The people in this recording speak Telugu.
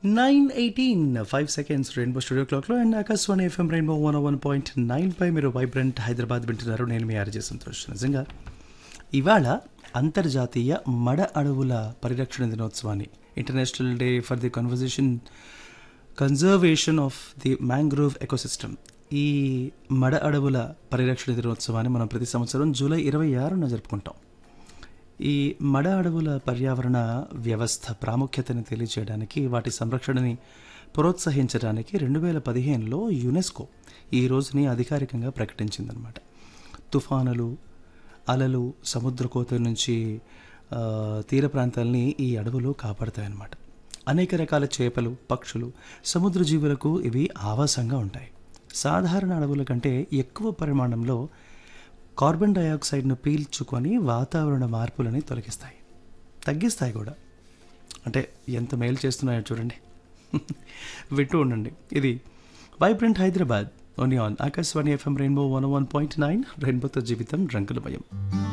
nine eighteen five seconds rainbow studio క్లాక్లో and Akashvani FM rainbow one one point nine పై మీరు వైబ్రెంట్ హైదరాబాద్ వింటున్నారు నేను మీ ఆర్జే సంతోష్ నిజంగా ఇవాళ అంతర్జాతీయ మడ అడవుల పరిరక్షణ దినోత్సవాన్ని international day for the conversation conservation of the mangrove ecosystem ఈ మడ అడవుల పరిరక్షణ దినోత్సవాన్ని మనం ప్రతి సంవత్సరం జూలై ఇరవై ఆరున జరుపుకుంటాం ఈ మడ అడవుల పర్యావరణ వ్యవస్థ ప్రాముఖ్యతను తెలియజేయడానికి వాటి సంరక్షణని ప్రోత్సహించడానికి రెండు వేల పదిహేనులో యునెస్కో ఈ రోజుని అధికారికంగా ప్రకటించిందనమాట తుఫానులు అలలు సముద్ర కోత నుంచి ఆ, తీర ప్రాంతాలని ఈ అడవులు కాపాడతాయన్నమాట అనేక రకాల చేపలు పక్షులు సముద్ర జీవులకు ఇవి ఆవాసంగా ఉంటాయి సాధారణ అడవుల కంటే ఎక్కువ పరిమాణంలో కార్బన్ డయాక్సైడ్ను పీల్చుకొని వాతావరణ మార్పులని తొలగిస్తాయి తగ్గిస్తాయి కూడా అంటే ఎంత మేలు చేస్తున్నాయో చూడండి వింటూ ఉండండి ఇది vibrant Hyderabad only on Akashvani FM rainbow one one point nine రెయిన్బోతో జీవితం రంగులమయం